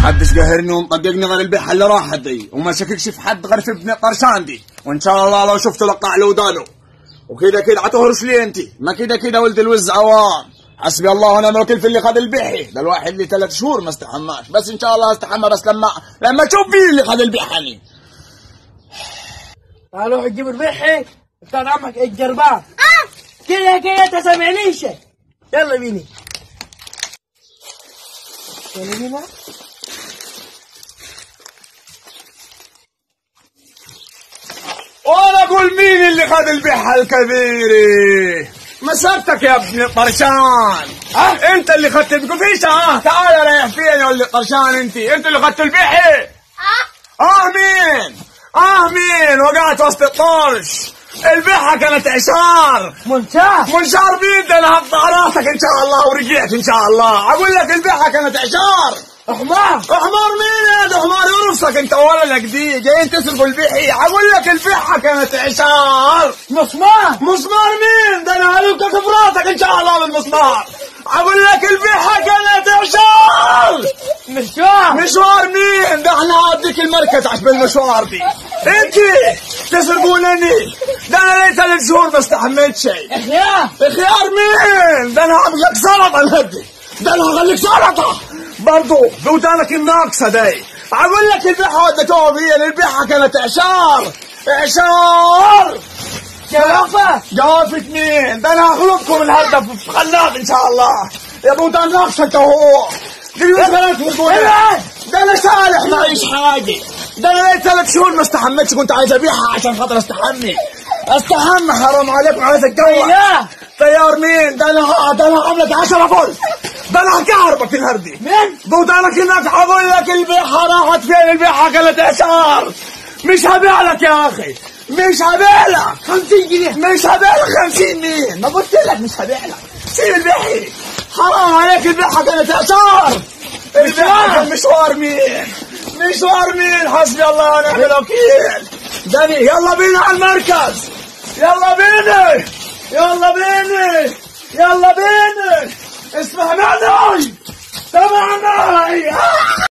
محدش قاهرني ومطققني غير البيحة اللي راحت دي وما شككش في حد غير في ابن طرشان دي وان شاء الله لو شفته لقع له ودانه وكده كده عتهرش لي انت ما كده كده ولد الوز عوام حسبي الله ونعم الوكيل في اللي خد البيحي ده الواحد اللي ثلاث شهور ما استحماش بس ان شاء الله استحمى بس لما لما تشوف فيه اللي خد البيحاني روح تجيب البحي بتاع عمك الجربان كده كده انت سامعنيش يلا بيني يلا بينا وانا اقول مين اللي خد البيحة الكبيرة مسيرتك يا ابن طرشان ها انت اللي خدت القفيشة اه تعال ريح فيني يا ولد طرشان انت انت اللي خدت البيحة اه مين اه مين وقعت وسط الطرش البيحة كانت عشار منتهى منشار بيد انا هقطع راسك ان شاء الله ورجعت ان شاء الله اقول لك البيحة كانت عشار حمار حمار مين يا ده حمار يرفسك انت ولدك دي جايين تسرقوا البيحي اقول لك البيحة كانت عشار مسمار مسمار مين ده انا هلوك كفراتك ان شاء الله بالمسمار اقول لك البيحة كانت عشار مشوار مشوار مين ده احنا هوديك المركز عشان بالمشوار دي انت تسرقونني ده انا لي ثلاث شهور ما استحملت شيء اخيار خيار مين ده انا هعمل لك سلطه الهدي ده انا هخليك سلطه برضو بودانك الناقصه دي اقول لك البيحه وديتوها فيا البيحه كانت اعشار اعشار جوافة جوافة مين ده انا هخلطكم الهدف في خلاط ان شاء الله يا بودان ناقصه انت وهو دلوقتي بنات وتقول ابعد. ده انا صالح معيش حاجه ده انا لي ثلاث شهور ما استحملتش كنت عايز ابيعها عشان خاطر استحمي استحمى حرام عليكم عايز اتجوز طيار. طيار مين ده انا ده انا عاملك 10 فل ده انا هكهربك الهردي مين بودانك هناك هقول لك البيحة راحت فين البيحة كانت اشعار مش هبيع لك يا اخي مش هبيع لك 50 جنيه مش هبيع لك 50 مين ما قلت لك مش هبيع لك سيب البيحي حرام عليك البيحة كانت اشعار البيحة كان مشوار مين مشوار مين حسبي الله ونعم الوكيل دني يلا بينا على المركز يلا بينا يلا بينا يلا بينا اسمع معي سمع معي